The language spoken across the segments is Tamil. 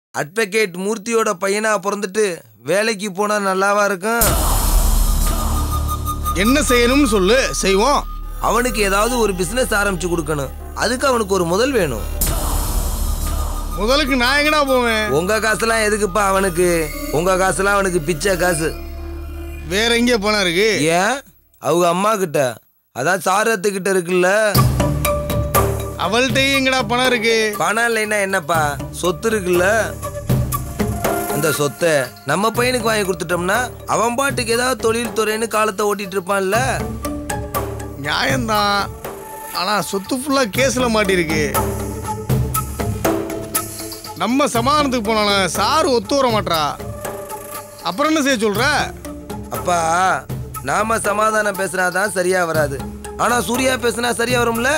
அட்வொகேட் மூர்த்தியோட பையனா பிறந்துட்டு வேலைக்கு போனா நல்லாவா இருக்கும் என்ன செய்யணும்னு சொல்லு செய்வோம் அவனுக்கு ஏதாவது ஒரு பிசினஸ் ஆரம்பிச்சு கொடுக்கணும் அதுக்கு அவனுக்கு ஒரு முதல் வேணும் முதலுக்கு நான் எங்கடா போவேன் உங்க காசுலாம் எதுக்குப்பா அவனுக்கு உங்க காசுலாம் அவனுக்கு பிச்சை காசு வேற எங்கே பணம் இருக்கு ஏன் அவங்க அம்மா கிட்ட அதான் சாரத்து கிட்ட இருக்குல்ல அவள்கிட்டயும் எங்கடா பணம் இருக்கு பணம் இல்லைன்னா என்னப்பா சொத்து இருக்குல்ல அந்த சொத்தை நம்ம பையனுக்கு வாங்கி கொடுத்துட்டோம்னா அவன் பாட்டுக்கு ஏதாவது தொழில் துறைன்னு காலத்தை ஓட்டிட்டு இருப்பான்ல நியாயம்தான் ஆனா சொத்து ஃபுல்லா கேஸ்ல மாட்டிருக்கு நம்ம சமாதானத்துக்கு போனாலும் சாரு ஒத்து வர மாட்றா அப்புறம் என்ன செய்ய சொல்ற அப்பா நாம சமாதானம் பேசினாதான் சரியா வராது ஆனா சூர்யா பேசினா சரியா வரும்ல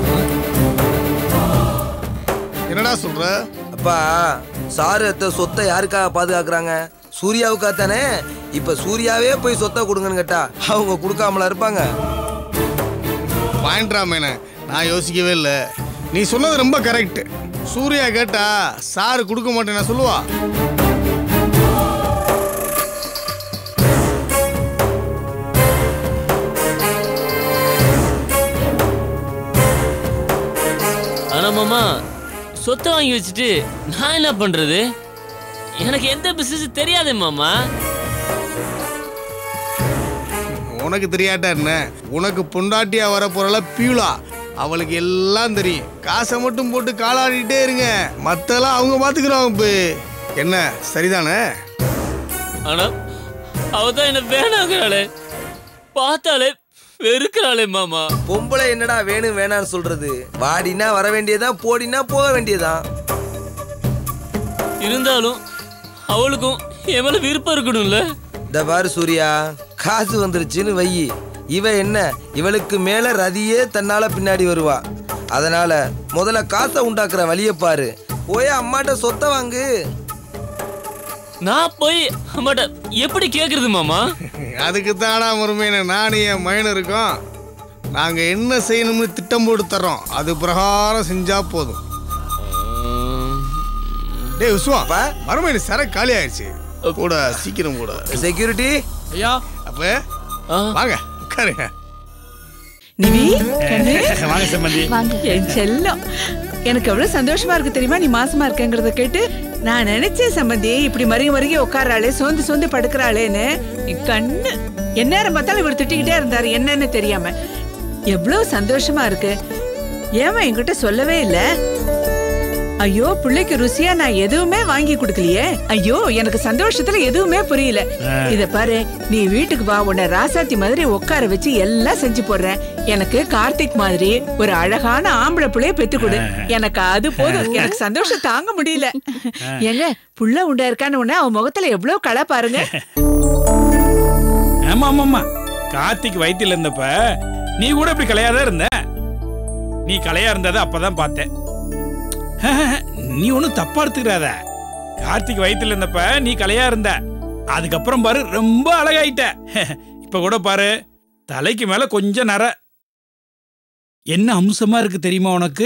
என்னடா சொல்ற அப்பா சாரு அத்த சொத்தை யாருக்காக பாதுகாக்கிறாங்க சூர்யாவுக்கா தானே இப்ப சூர்யாவே போய் சொத்தை கொடுங்கன்னு கேட்டா அவங்க கொடுக்காமலா இருப்பாங்க பாயிண்ட்ரா மேனே நான் யோசிக்கவே இல்லை நீ சொன்னது ரொம்ப கரெக்ட் சூர்யா கேட்டா சாரு கொடுக்க மாட்டேன் சொல்லுவா ஆனா மாமா சொத்தை வாங்கி வச்சுட்டு நான் என்ன பண்றது எனக்கு எந்த பிசினஸ் தெரியாதே மாமா உனக்கு தெரியாட்டா என்ன உனக்கு பொண்டாட்டியா வர போறல பியூலா அவளுக்கு எல்லாம் தெரியும் காசை மட்டும் போட்டு காலாடிட்டே இருங்க மத்தெல்லாம் அவங்க பாத்துக்கிறாங்க இப்போ என்ன சரிதானே ஆனா அவ தான் என்ன வேணாங்கிறாளே பார்த்தாலே வெறுக்கிறாளே மாமா பொம்பளை என்னடா வேணும் வேணாம்னு சொல்றது வாடினா வர வேண்டியதான் போடினா போக வேண்டியதான் இருந்தாலும் அவளுக்கும் என் மேல விருப்பம் இருக்கணும்ல இந்த பாரு சூர்யா காசு வந்துருச்சுன்னு வையி இவ என்ன இவளுக்கு மேல ரதியே தன்னால பின்னாடி வருவா அதனால முதல்ல காசை உண்டாக்குற வழியை பாரு போய் அம்மாட்ட சொத்தை வாங்கு நான் போய் அம்மாட்ட எப்படி கேக்குறது மாமா அதுக்கு தானா முருமையான நானும் என் மயனும் இருக்கோம் நாங்க என்ன செய்யணும்னு திட்டம் போட்டு தர்றோம் அது பிரகாரம் செஞ்சா போதும் டேய் விஸ்வா அப்பா? மறுமையில சர காலி ஆயிடுச்சு கூட சீக்கிரம் கூட செக்யூரிட்டி ஐயா அப்ப ஆ, வாங்க உட்காருங்க நிவி கண்ணு வாங்க சம்பந்தி என் செல்லம் எனக்கு எவ்வளவு சந்தோஷமா இருக்கு தெரியுமா நீ மாசமா இருக்கேங்கிறத கேட்டு நான் நினைச்சேன் சம்பந்தி இப்படி மருகி மருகி உட்காராளே சோந்து சோந்து படுக்கிறாளேன்னு என் கண்ணு எந்நேரம் பார்த்தாலும் இவர் திட்டிக்கிட்டே இருந்தாரு என்னன்னு தெரியாம எவ்வளவு சந்தோஷமா இருக்கு ஏமா என்கிட்ட சொல்லவே இல்ல ஐயோ பிள்ளைக்கு ருசியா நான் எதுவுமே வாங்கி கொடுக்கலையே ஐயோ எனக்கு சந்தோஷத்துல எதுவுமே புரியல இத பாரு நீ வீட்டுக்கு வா உன்னை ராசாத்தி மாதிரி உட்கார வச்சு எல்லாம் செஞ்சு போடுறேன் எனக்கு கார்த்திக் மாதிரி ஒரு அழகான ஆம்பளை பிள்ளைய பெத்து கொடு எனக்கு அது போதும் எனக்கு சந்தோஷம் தாங்க முடியல ஏங்க புள்ள உண்டா இருக்கான்னு உடனே அவன் முகத்துல எவ்வளவு களை பாருங்க ஆமா ஆமா ஆமா கார்த்திக் வயித்துல இருந்தப்ப நீ கூட இப்படி கலையாதான் இருந்த நீ கலையா இருந்தத அப்பதான் பார்த்தேன் நீ ஒன்னும் தப்பா எடுத்துக்கிறாத கார்த்திக் வயித்துல இருந்தப்ப நீ கலையா இருந்த அதுக்கப்புறம் பாரு ரொம்ப அழகாயிட்ட இப்ப கூட பாரு தலைக்கு மேல கொஞ்சம் நர என்ன அம்சமா இருக்கு தெரியுமா உனக்கு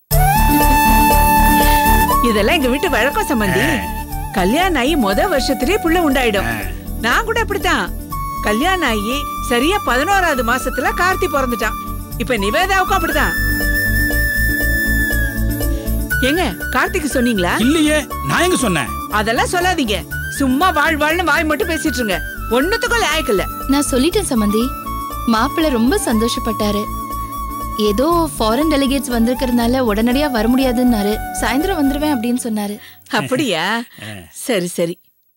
இதெல்லாம் எங்க வீட்டு வழக்கம் சம்பந்தி கல்யாணம் ஆகி முத வருஷத்திலேயே புள்ள உண்டாயிடும் நான் கூட அப்படித்தான் கல்யாணம் ஆகி சரியா பதினோராவது மாசத்துல கார்த்தி பிறந்துட்டான் இப்ப நிவேதாவுக்கும் அப்படிதான் ஏங்க கார்த்திக் சொன்னீங்களா இல்லையே நான் எங்க சொன்னேன் அதெல்லாம் சொல்லாதீங்க சும்மா வாழ் வாழ்னு வாய் மட்டும் பேசிட்டு இருங்க ஒண்ணுத்துக்கும் லாயக்கு இல்ல நான் சொல்லிட்டேன் சம்மந்தி மாப்பிள்ளை ரொம்ப சந்தோஷப்பட்டாரு ஏதோ ஃபாரின் டெலிகேட்ஸ் வந்திருக்கிறதுனால உடனடியா வர முடியாதுன்னாரு சாயந்தரம் வந்துருவேன் அப்படின்னு சொன்னாரு அப்படியா சரி சரி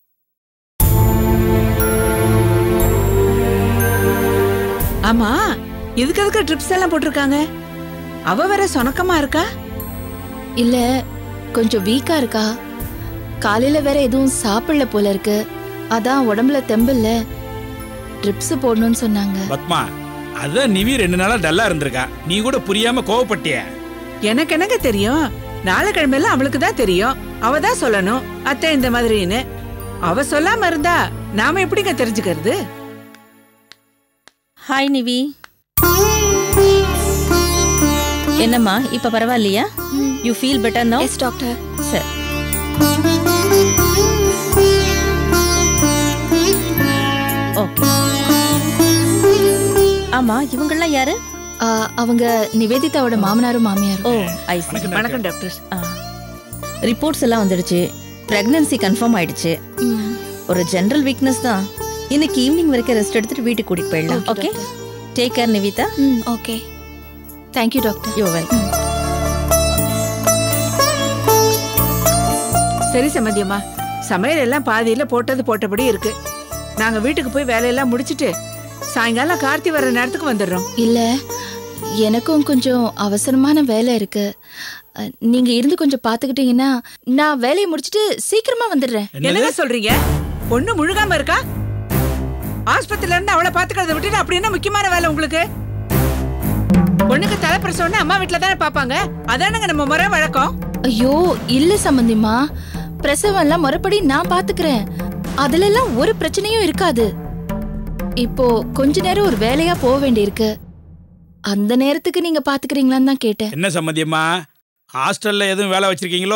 ஆமா இதுக்கு எதுக்கு ட்ரிப்ஸ் எல்லாம் போட்டிருக்காங்க அவ வேற சொனக்கமா இருக்கா இல்ல கொஞ்சம் வீக்கா இருக்கா காலையில வேற எதுவும் சாப்பிடல போல இருக்கு அதான் உடம்புல தெம்பில்ல ட்ரிப்ஸ் போடணும்னு சொன்னாங்க பத்மா அதான் நிவி ரெண்டு நாளா டல்லா இருந்திருக்கா நீ கூட புரியாம கோவப்பட்டிய எனக்கு என்னங்க தெரியும் நாளைக்கிழமையில அவளுக்கு தான் தெரியும் அவ தான் சொல்லணும் அத்தை இந்த மாதிரின்னு அவ சொல்லாம இருந்தா நாம எப்படிங்க தெரிஞ்சுக்கிறது ஹாய் நிவி என்னம்மா இப்ப பரவாயில்லையா you feel better no yes doctor சரி ஆமா இவங்கெல்லாம் யாரு ஆ, அவங்க நிவேதிதாவோட மாமனாரும் மாமியாரும் ஓ ஐ see. வணக்கம் வணக்கம் டாக்டர் ஆ. ரிப்போர்ட்ஸ் எல்லாம் வந்துடுச்சு பிரெக்னன்சி கன்ஃபார்ம் ஆயிடுச்சு ம். ஒரு ஜெனரல் வீக்னஸ் தான் இன்னைக்கு ஈவினிங் வரைக்கும் ரெஸ்ட் எடுத்துட்டு வீட்டுக்கு கூட்டிட்டு போயிடலாம் Okay, okay take care Nivitha hmm okay thank you doctor you're welcome சரி சம்மந்தியம்மா சமையல் எல்லாம் பாதியில போட்டது போட்டபடி இருக்கு நாங்க வீட்டுக்கு போய் வேலையெல்லாம் முடிச்சிட்டு சாயங்காலம் கார்த்தி வர்ற நேரத்துக்கு வந்துடுறோம் இல்ல எனக்கும் கொஞ்சம் அவசரமான வேலை இருக்கு அ, நீங்க இருந்து கொஞ்சம் பாத்துக்கிட்டீங்கன்னா நான் வேலையை முடிச்சிட்டு சீக்கிரமா வந்துடுறேன் என்னங்க சொல்றீங்க பொண்ணு முழுகாம இருக்கா ஆஸ்பத்திரியில இருந்து அவளை பாத்துக்கிறத விட்டுட்டு அப்படி என்ன முக்கியமான வேலை உங்களுக்கு பொண்ணுக்கு தலைப்பிரசவம்னு அம்மா வீட்டுல தானே பாப்பாங்க அதானங்க நம்ம முறை வழக்கம் ஐயோ இல்ல சம்பந்திமா பிரசவம் எல்லாம் முறைப்படி நான் பாத்துக்கிறேன் அதுல எல்லாம் ஒரு பிரச்சனையும் இருக்காது இப்போ கொஞ்ச நேரம் ஒரு வேலையா போக வேண்டியிருக்கு அந்த நேரத்துக்கு நீங்க பாத்துக்கிறீங்களான்னு தான் கேட்டேன் என்ன சம்மந்தியம்மா ஹாஸ்டல்ல எதுவும் வேலை வச்சிருக்கீங்களோ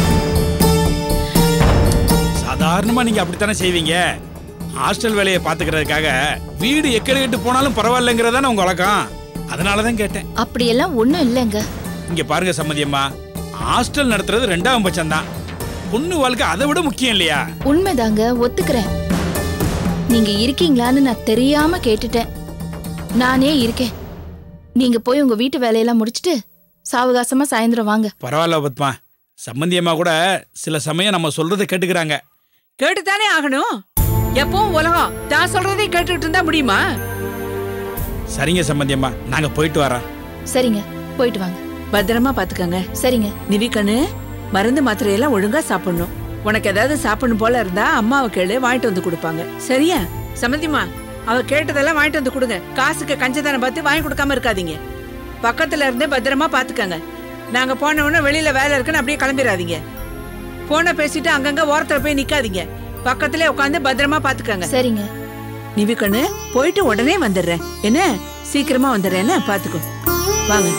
சாதாரணமா நீங்க அப்படித்தானே செய்வீங்க ஹாஸ்டல் வேலையை பாத்துக்கிறதுக்காக வீடு எக்கடி கட்டு போனாலும் பரவாயில்லைங்கிறதானே உங்க வழக்கம் அதனால தான் கேட்டேன் அப்படியெல்லாம் ஒண்ணும் இல்லைங்க இங்க பாருங்க சம்மந்தியம்மா ஹாஸ்டல் நடத்துறது ரெண்டாம் பட்சம் தான் பொண்ணு வாழ்க்கை அதை விட முக்கியம் இல்லையா உண்மைதாங்க ஒத்துக்கிறேன் நீங்க இருக்கீங்களான்னு நான் தெரியாம கேட்டுட்டேன் நானே இருக்கேன் நீங்க போய் உங்க வீட்டு வேலையெல்லாம் முடிச்சிட்டு சாவகாசமா சாயந்தரம் வாங்க பரவாயில்ல பத்மா சம்மந்தியம்மா கூட சில சமயம் நம்ம சொல்றதை கேட்டுக்கிறாங்க கேட்டுத்தானே ஆகணும் எப்பவும் உலகம் தான் சொல்றதை கேட்டுட்டு இருந்தா முடியுமா சரிங்க சம்மந்தியம்மா நாங்க போயிட்டு வரோம் சரிங்க போயிட்டு வாங்க பத்திரமா பாத்துக்கங்க சரிங்க நிவிக்கண்ணு மருந்து மாத்திரையெல்லாம் ஒழுங்கா சாப்பிடணும் உனக்கு ஏதாவது சாப்பிடணும் போல இருந்தா அம்மாவை கேளு வாங்கிட்டு வந்து கொடுப்பாங்க சரியா சம்மந்திமா அவ கேட்டதெல்லாம் வாங்கிட்டு வந்து கொடுங்க காசுக்கு கஞ்சதானம் பார்த்து வாங்கி கொடுக்காம இருக்காதீங்க பக்கத்துல இருந்து பத்திரமா பாத்துக்கங்க நாங்க போன உடனே வெளியில வேலை இருக்குன்னு அப்படியே கிளம்பிடாதீங்க போன பேசிட்டு அங்கங்க ஓரத்துல போய் நிக்காதீங்க பக்கத்திலே உட்காந்து பத்திரமா பாத்துக்கங்க சரிங்க நிவிக்கண்ணு போயிட்டு உடனே வந்துடுறேன் என்ன சீக்கிரமா வந்துடுறேன் என்ன பாத்துக்கோ வாங்க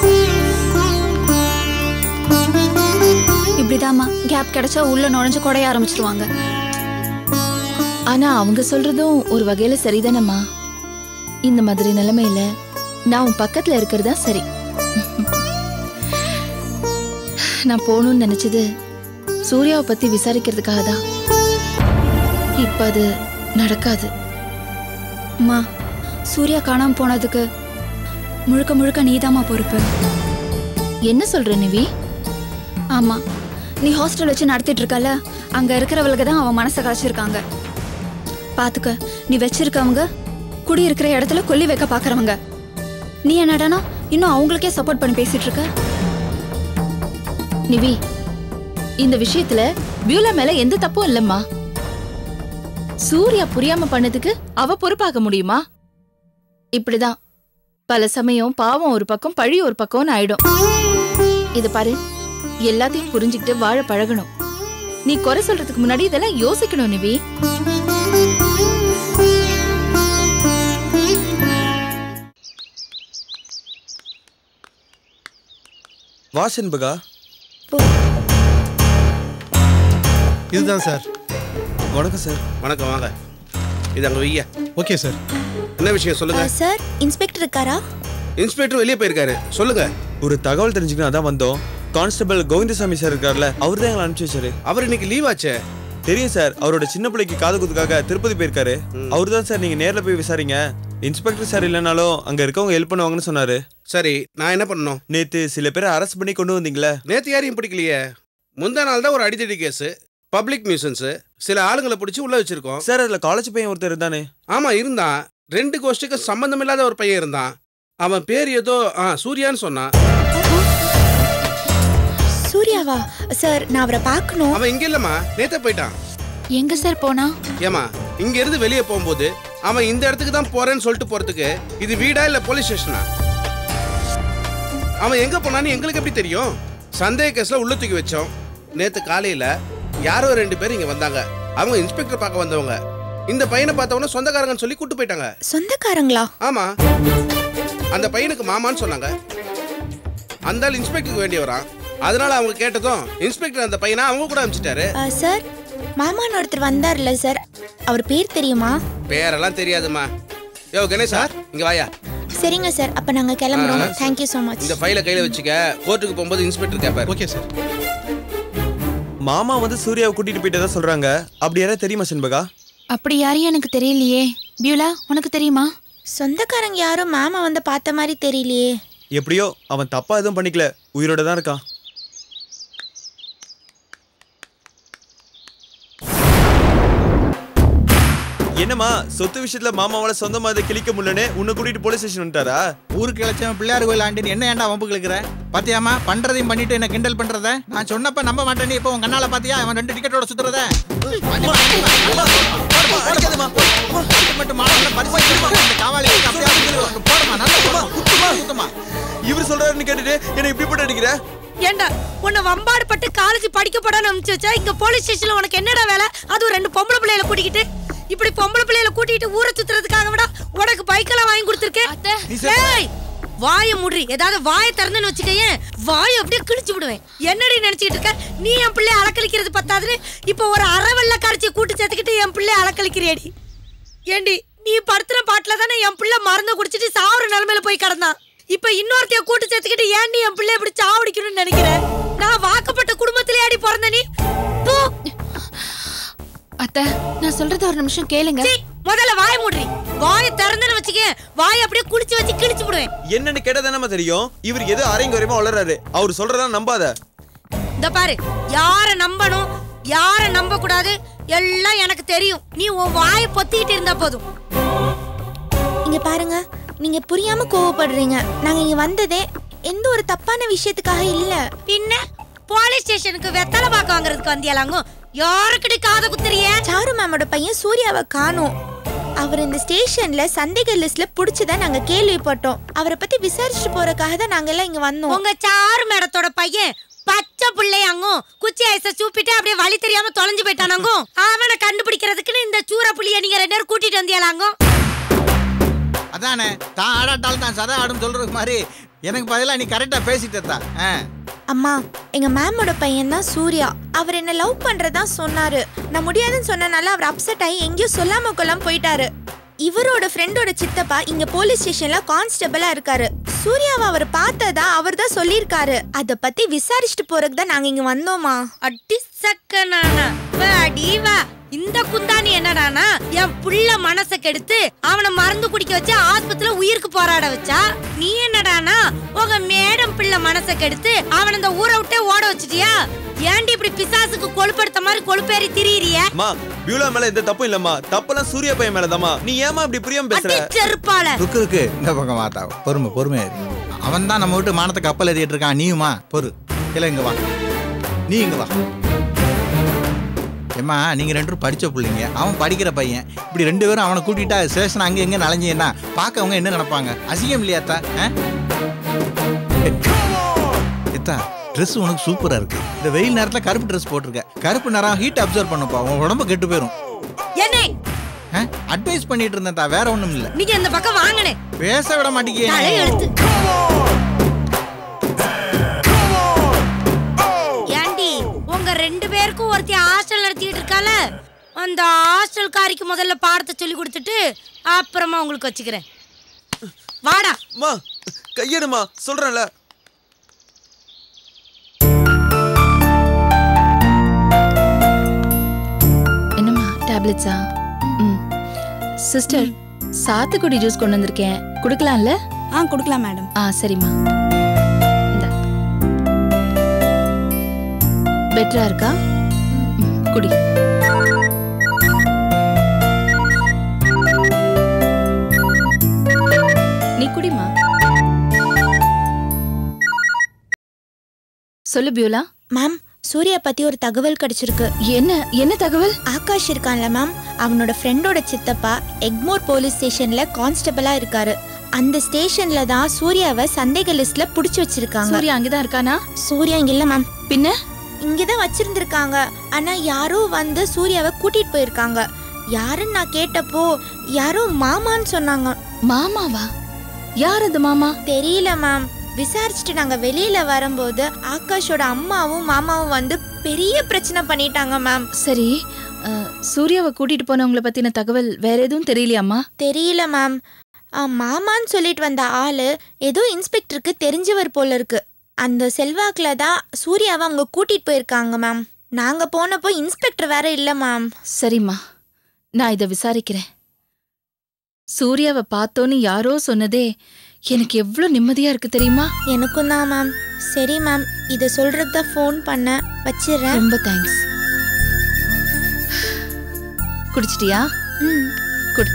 இப்படிதாம்மா கேப் கிடைச்சா உள்ள நுழைஞ்சு குடைய ஆரம்பிச்சிருவாங்க ஆனா அவங்க சொல்றதும் ஒரு வகையில சரிதானம்மா இந்த மாதிரி நிலைமையில நான் உன் பக்கத்துல இருக்கிறதா சரி நான் போகணும்னு நினைச்சது சூர்யாவை பத்தி விசாரிக்கிறதுக்காக தான் இப்ப அது நடக்காது அம்மா சூர்யா காணாம போனதுக்கு முழுக்க முழுக்க நீதாம்மா பொறுப்பு என்ன சொல்ற நிவி ஆமா நீ ஹாஸ்டல் வச்சு நடத்திட்டு இருக்கல அங்க இருக்கிறவளுக்கு தான் அவன் மனசை கலைச்சிருக்காங்க பாத்துக்க நீ வச்சிருக்கவங்க குடியிருக்கிற இடத்துல கொல்லி வைக்க பாக்குறவங்க நீ என்னடானா இன்னும் அவங்களுக்கே சப்போர்ட் பண்ணி பேசிட்டு இருக்க நிவி இந்த விஷயத்துல பியூலா மேல எந்த தப்பும் இல்லம்மா சூர்யா புரியாம பண்ணதுக்கு அவ பொறுப்பாக்க முடியுமா இப்படிதான் பல சமயம் பாவம் ஒரு பக்கம் பழி ஒரு பக்கம்னு ஆயிடும் இது பாரு எல்லாத்தையும் புரிஞ்சுக்கிட்டு வாழ பழகணும் நீ குறை சொல்றதுக்கு முன்னாடி இதெல்லாம் யோசிக்கணும் நிவி வா செண்பகா இதுதான் சார் வணக்கம் சார் வணக்கம் வாங்க இது அங்கே வையா ஓகே சார் என்ன விஷயம் சொல்லுங்க சார் இன்ஸ்பெக்டர் இருக்காரா இன்ஸ்பெக்டர் வெளியே போயிருக்காரு சொல்லுங்க ஒரு தகவல் தெரிஞ்சுக்கணும் அதான் வந்தோம் கான்ஸ்டபிள் கோவிந்தசாமி சார் இருக்கார்ல அவர் தான் எங்களை அனுப்பிச்சு வச்சாரு அவர் இன்னைக்கு லீவ் ஆச்சே தெரியும் சார் அவரோட சின்ன பிள்ளைக்கு காது குத்துக்காக திருப்பதி போயிருக்காரு அவர் தான் சார் நீங்க நேர்ல போய் விசாரிங்க இன்ஸ்பெக்டர் சார் இல்லைனாலும் அங்க இருக்கவங்க ஹெல்ப் பண்ணுவாங்கன்னு சொன்னாரு சரி நான் என்ன பண்ணணும் நேத்து சில பேரை அரெஸ்ட் பண்ணி கொண்டு வந்தீங்களே நேத்து யாரையும் பிடிக்கலையே முந்தா நாள் தான் ஒரு அடிதடி கேஸு பப்ளிக் நியூசன்ஸு சில ஆளுங்களை பிடிச்சி உள்ள வச்சிருக்கோம் சார் அதுல காலேஜ் பையன் ஒருத்தர் இருந்தானே ஆமா இருந்தான் ரெண்டு கோஷ்டிக்கும் சம்பந்தம் இல்லாத ஒரு பையன் இருந்தான் அவன் பேர் ஏதோ ஆ சூர்யான்னு சொன்னான் சூர்யாவா சார் நான் அவரை பார்க்கணும் அவன் இங்க இல்லம்மா நேத்தே போயிட்டான் எங்க சார் போனா ஏமா இங்க இருந்து வெளியே போகும்போது அவன் இந்த இடத்துக்கு தான் போறேன்னு சொல்லிட்டு போறதுக்கு இது வீடா இல்ல போலீஸ் ஸ்டேஷனா அவன் எங்க போனான்னு எங்களுக்கு எப்படி தெரியும் சந்தேக கேஸ்ல உள்ள தூக்கி வச்சோம் நேத்து காலையில யாரோ ரெண்டு பேர் இங்க வந்தாங்க அவங்க இன்ஸ்பெக்டர் பார்க்க வந்தவங்க இந்த பையனை பார்த்தவொன்னே சொந்தக்காரங்கன்னு சொல்லி கூட்டு போயிட்டாங்க சொந்தக்காரங்களா ஆமா அந்த பையனுக்கு மாமான்னு சொன்னாங்க அந்த ஆள் இன்ஸ்பெக்டருக்கு வேண்டியவரான் அதனால அவங்க கேட்டதும் இன்ஸ்பெக்டர் அந்த பையனை அவங்க கூட அனுப்பிச்சிட்டாரு சார் மாமான்னு ஒருத்தர் வந்தார்ல சார் அவர் பேர் தெரியுமா பேரெல்லாம் தெரியாதுமா யோ கணேஷா இங்க வாயா சரிங்க சார் அப்ப நாங்க கிளம்புறோம் ஆ. தேங்க்யூ ஸோ மச் இந்த ஃபைலை கையில வச்சுக்க கோர்ட்டுக்கு போகும்போது இன்ஸ்பெக்டர் கேட்பாரு ஓகே சார் மாமா வந்து சூர்யாவை கூட்டிட்டு போயிட்டதா சொல்றாங்க அப்படி யாராவது தெரியுமா செண்பகா அப்படி யாரையும் எனக்கு தெரியலையே பியூலா உனக்கு தெரியுமா சொந்தக்காரங்க யாரும் மாமா வந்து பார்த்த மாதிரி தெரியலையே எப்படியோ அவன் தப்பா எதுவும் பண்ணிக்கல உயிரோட தான் இருக்கான் என்னம்மா சொத்து விஷயத்துல மாமாவால சொந்தமா அதை கிழிக்க முடியலன்னு உன்னை கூட்டிட்டு போலீஸ் ஸ்டேஷன் வந்துட்டாரா ஊருக்கு இழைச்சவன் பிள்ளையார் கோயில் ஆண்டின்னு என்ன ஏன்டா வம்புக்கு இழுக்கிற பாத்தியாமா பண்றதையும் பண்ணிட்டு என்ன கிண்டல் பண்றத நான் சொன்னப்ப நம்ப மாட்டேன் இப்போ உன் கண்ணால பாத்தியா அவன் ரெண்டு டிக்கெட்டோட சுத்துறத மட்டும் மாடல்ல பரிசு கொடுப்பாங்க. இந்த காவாலிகளுக்கு அப்படியே அடிச்சிருவாங்க. போடுமா, நல்லா போடுமா. குத்துமா, குத்துமா. இவர் சொல்றாருன்னு கேட்டுட்டு என்ன இப்படி போட்டு அடிக்கிற ஏண்டா உன்னை வம்பாடு பட்டு காலேஜ் படிக்க போடான்னு அனுப்பிச்சு வச்சா இங்க போலீஸ் ஸ்டேஷன்ல உனக்கு என்னடா வேலை அதுவும் ரெண்டு பொம்பளை பிள்ளைகளை கூட்டிக்கிட்டு இப்படி பொம்பளை பிள்ளைகளை கூட்டிட்டு ஊரை சுத்துறதுக்காக விட உனக்கு பைக்கெல்லாம் வாங்கி கொடுத்துருக்கேன் ஏய் வாயை முடி ஏதாவது வாயை திறந்துன்னு வச்சுக்கயேன் வாயை அப்படியே கிழிச்சு விடுவேன் என்னடி நினைச்சிட்டு இருக்க நீ என் பிள்ளைய அலக்கழிக்கிறது பத்தாதுன்னு இப்போ ஒரு அறவெல்ல கரைச்சி கூட்டு சேர்த்துக்கிட்டு என் பிள்ளைய அலக்கழிக்கிறியடி ஏண்டி நீ படுத்துற பாட்டுல தானே என் பிள்ளை மருந்து குடிச்சிட்டு சாவுற நிலைமையில போய் கிடந்தான் இப்ப இன்னொருத்தைய கூட்டு சேர்த்துக்கிட்டு ஏன் நீ என் பிள்ளை இப்படி சாவடிக்கணும்னு நினைக்கிற நான் வாக்கப்பட்ட குடும்பத்திலே அடி பிறந்த நீ தூ. அத்தை நான் சொல்றத ஒரு நிமிஷம் கேளுங்க சீ, முதல்ல வாய மூடுறி வாயை திறந்துன்னு வச்சுக்க வாயை அப்படியே குளிச்சு வச்சு கிழிச்சு விடுவேன் என்னன்னு கேட்டதானமா தெரியும் இவர் ஏதோ அரைங்க வரையுமா வளர்றாரு அவர் சொல்றதா நம்பாத இந்த பாரு யார நம்பணும் யார நம்ப கூடாது எல்லாம் எனக்கு தெரியும் நீ உன் வாயை பொத்திட்டு இருந்தா போதும் இங்க பாருங்க நீங்க புரியாம கோவப்படுறீங்க நாங்க இங்க வந்ததே எந்த ஒரு தப்பான விஷயத்துக்காக இல்ல பின்ன போலீஸ் ஸ்டேஷனுக்கு வெத்தலை பாக்க வாங்குறதுக்கு வந்தியலாங்க யாருக்கிட்ட காதை குத்துறிய சாரு மேமோட பையன் சூர்யாவை காணோம் அவர் இந்த ஸ்டேஷன்ல சந்தேக லிஸ்ட்ல புடிச்சதா நாங்க கேள்விப்பட்டோம் அவரை பத்தி விசாரிச்சுட்டு போறதுக்காக தான் நாங்க எல்லாம் இங்க வந்தோம் உங்க சாரு மேடத்தோட பையன் பச்சை பிள்ளையாங்கும் குச்சி ஐச சூப்பிட்டு அப்படியே வழி தெரியாம தொலைஞ்சு போயிட்டானாங்கும் அவனை கண்டுபிடிக்கிறதுக்குன்னு இந்த சூற புள்ளிய நீங்க ரெண்டு பேரும் கூட்டிட்டு வந்தியலாங்கும் அதானே தான் ஆடாட்டாலும் தான் சதா ஆடும் சொல்றது மாதிரி எனக்கு பதிலா நீ கரெக்டா பேசிட்டா ஆ அம்மா எங்க மேமோட பையன் தான் சூர்யா அவர் என்ன லவ் பண்றதா சொன்னாரு நான் முடியாதுன்னு சொன்னனால அவர் அப்செட் ஆகி எங்கேயோ சொல்லாம கொள்ளாம போயிட்டாரு இவரோட ஃப்ரெண்டோட சித்தப்பா இங்க போலீஸ் ஸ்டேஷன்ல கான்ஸ்டபிளா இருக்காரு சூர்யாவை அவர் பார்த்ததா அவர் தான் சொல்லியிருக்காரு அத பத்தி விசாரிச்சுட்டு போறதுக்கு தான் நாங்க இங்க வந்தோமா அடி சக்கனானா வா, அடி வா இந்த குந்தாணி என்னடானா என் புள்ள மனச கெடுத்து அவனை மருந்து குடிக்க வச்சு ஆஸ்பத்திரியில உயிருக்கு போராட வச்சா நீ என்னடானா உங்க மேடம் பிள்ளை மனச கெடுத்து அவனை இந்த ஊரை விட்டே ஓட வச்சிட்டியா ஏன்டி இப்படி பிசாசுக்கு கொழுப்படுத்த மாதிரி கொழுப்பேறி திரியிறிய அம்மா பியூலா மேல எந்த தப்பும் இல்லம்மா தப்பெல்லாம் சூர்யா பையன் மேலதாம்மா நீ ஏமா இப்படி புரியாம பேசுற செருப்பால ருக்கு இருக்கு இந்த பக்கம் வாத்தா பொறுமை பொறுமையா இரு அவன் தான் நம்ம விட்டு மானத்தை கப்பல் ஏறிட்டு இருக்கான் நீயுமா பொறு இல்ல இங்க வா நீ இங்க வா ஏம்மா நீங்க ரெண்டு பேரும் படிச்ச பிள்ளைங்க அவன் படிக்கிற பையன் இப்படி ரெண்டு பேரும் அவனை கூட்டிட்டா ஸ்டேஷன் அங்க எங்க நலஞ்சின்னா பார்க்க அவங்க என்ன நினைப்பாங்க அசிங்கம் இல்லையாத்தா ஆ? எத்தா ட்ரெஸ் உனக்கு சூப்பரா இருக்கு இந்த வெயில் நேரத்துல கருப்பு ட்ரெஸ் போட்டிருக்க கருப்பு நேரம் ஹீட் அப்சர்வ் பண்ணுப்பா உன் உடம்பு கெட்டு போயிடும் என்னை அட்வைஸ் பண்ணிட்டு இருந்தேன்டா வேற ஒண்ணும் இல்ல நீங்க இந்த பக்கம் வாங்கனே பேச விட மாட்டேங்க தலை எழுத்து ஏண்டி உங்க ரெண்டு பேருக்கும் ஒருத்தி ஹாஸ்டல் நடத்திட்டு இருக்கால அந்த ஹாஸ்டல் காரிக்கு முதல்ல பாடத்தை சொல்லி கொடுத்துட்டு அப்புறமா உங்களுக்கு வச்சுக்கிறேன் வாடா அம்மா கையெடுமா சொல்றேன்ல என்னம்மா டேப்லெட்ஸா ம் சிஸ்டர் சாத்துக்குடி ஜூஸ் கொண்டு வந்திருக்கேன் குடுக்கலாம்ல ஆ கொடுக்கலாம் மேடம் ஆ சரிம்மா இந்தா. பெட்டரா இருக்கா ம், குடி நீ குடிமா சொல்லு பியூலா மேம் சூர்யா பத்தி ஒரு தகவல் கிடைச்சிருக்கு என்ன என்ன தகவல் ஆகாஷ் இருக்கான்ல மேம் அவனோட ஃப்ரெண்டோட சித்தப்பா எக்மோர் போலீஸ் ஸ்டேஷன்ல கான்ஸ்டபிளா இருக்காரு அந்த ஸ்டேஷன்ல தான் சூர்யாவை சந்தேக லிஸ்ட்ல புடிச்சு வச்சிருக்காங்க சூர்யா அங்கதான் இருக்கானா சூர்யா இங்க இல்ல மேம் பின்ன இங்கதான் வச்சிருந்திருக்காங்க ஆனா யாரோ வந்து சூர்யாவை கூட்டிட்டு போயிருக்காங்க யாருன்னு நான் கேட்டப்போ யாரோ மாமான்னு சொன்னாங்க மாமாவா யார் அது மாமா தெரியல மேம் விசாரிச்சுட்டு நாங்க வெளியில வரும்போது ஆகாஷோட அம்மாவும் மாமாவும் வந்து பெரிய பிரச்சனை பண்ணிட்டாங்க மேம் சரி அஹ், சூர்யாவை கூட்டிட்டு போனவங்கள பத்தின தகவல் வேற எதுவும் தெரியலையாம்மா தெரியல மேம் ஆ, மாமான்னு சொல்லிட்டு வந்த ஆளு ஏதோ இன்ஸ்பெக்டருக்கு தெரிஞ்சவர் போல இருக்கு அந்த செல்வாக்கில் தான் சூர்யாவை அவங்க கூட்டிட்டு போயிருக்காங்க மேம் நாங்க போனப்போ இன்ஸ்பெக்டர் வேற இல்ல மேம் சரிம்மா நான் இதை விசாரிக்கிறேன் சூர்யாவை பார்த்தோன்னு யாரோ சொன்னதே எனக்கு எவ்வளோ நிம்மதியா இருக்கு தெரியுமா எனக்கும் தான் மேம் சரி மேம் இதை சொல்றது தான் ஃபோன் பண்ண வச்சிடுறேன் ரொம்ப தேங்க்ஸ் குடிச்சிட்டியா ம் குடு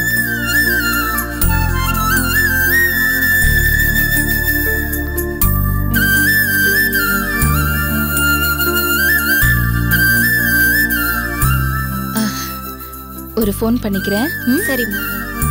ஆ, ஒரு ஃபோன் பண்ணிக்கிறேன் ம்? சரிம்மா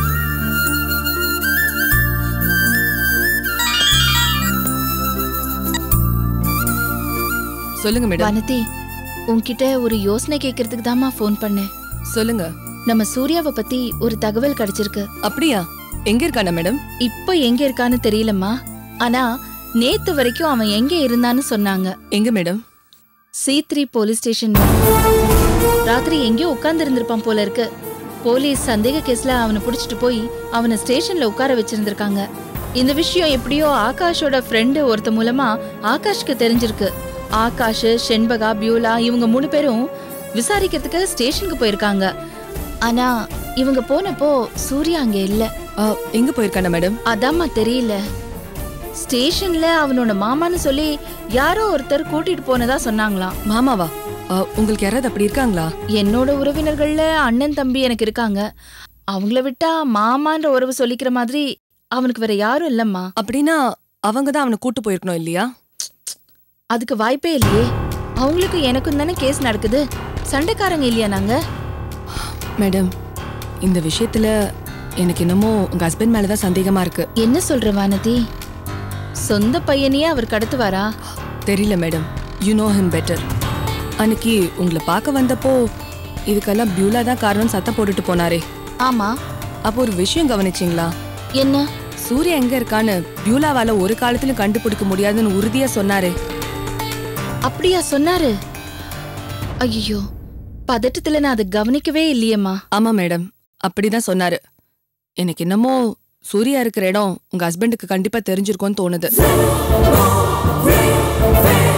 சொல்லுங்க மேடம் வானதி உன்கிட்ட ஒரு யோசனை கேட்கறதுக்கு தாம்மா ஃபோன் பண்ணேன் சொல்லுங்க நம்ம சூர்யாவை பத்தி ஒரு தகவல் கிடைச்சிருக்கு அப்படியா எங்க இருக்கான மேடம் இப்போ எங்க இருக்கான்னு தெரியலம்மா ஆனா நேத்து வரைக்கும் அவன் எங்க இருந்தான்னு சொன்னாங்க எங்க madam C three police station ராத்திரி எங்கேயோ உட்கார்ந்து இருந்திருப்பான் போல இருக்கு போலீஸ் சந்தேக கேஸ்ல அவனை புடிச்சிட்டு போய் அவனை ஸ்டேஷன்ல உட்கார வச்சிருந்திருக்காங்க இந்த விஷயம் எப்படியோ ஆகாஷோட ஃப்ரெண்டு ஒருத்த மூலமா ஆகாஷ்க்கு தெரிஞ்சிருக்கு ஆகாஷ் ஷென்பகா பியூலா இவங்க மூணு பேரும் விசாரிக்கிறதுக்கு ஸ்டேஷனுக்கு போயிருக்காங்க ஆனா இவங்க போனப்போ சூர்யா அங்க இல்ல எங்க போயிருக்கான மேடம் அதாம்மா தெரியல ஸ்டேஷன்ல அவனோட மாமான்னு சொல்லி யாரோ ஒருத்தர் கூட்டிட்டு போனதா சொன்னாங்களாம் மாமாவா அ, உங்களுக்கு யாராவது அப்படி இருக்காங்களா என்னோட உறவினர்கள்ல அண்ணன் தம்பி எனக்கு இருக்காங்க அவங்கள விட்டா மாமான்ற உறவு சொல்லிக்கிற மாதிரி அவனுக்கு வேற யாரும் இல்லம்மா அப்படின்னா அவங்க தான் அவனை கூட்டு போயிருக்கணும் இல்லையா அதுக்கு வாய்ப்பே இல்லையே அவங்களுக்கு எனக்கும் தானே கேஸ் நடக்குது சண்டைக்காரங்க இல்லையா நாங்க மேடம் இந்த விஷயத்துல எனக்கு என்னமோ உங்க ஹஸ்பண்ட் மேலதான் சந்தேகமா இருக்கு என்ன சொல்ற வானதி சொந்த பையனையே அவர் கடத்துவாரா தெரியல madam you know him better அன்னைக்கு உங்களை பார்க்க வந்தப்போ இதுக்கெல்லாம் பியூலா தான் காரணம் சத்தம் போட்டுட்டு போனாரே ஆமா அப்போ ஒரு விஷயம் கவனிச்சிங்களா என்ன சூர்யா எங்க இருக்கான்னு பியூலாவால ஒரு காலத்திலும் கண்டுபிடிக்க முடியாதுன்னு உறுதியா சொன்னாரே அப்படியா சொன்னாரு ஐயோ பதட்டத்துல நான் அதை கவனிக்கவே இல்லையேம்மா ஆமா மேடம் அப்படிதான் சொன்னாரு எனக்கு என்னமோ சூர்யா இருக்கிற இடம் உங்க ஹஸ்பண்டுக்கு கண்டிப்பா தெரிஞ்சிருக்கும்னு தோணுது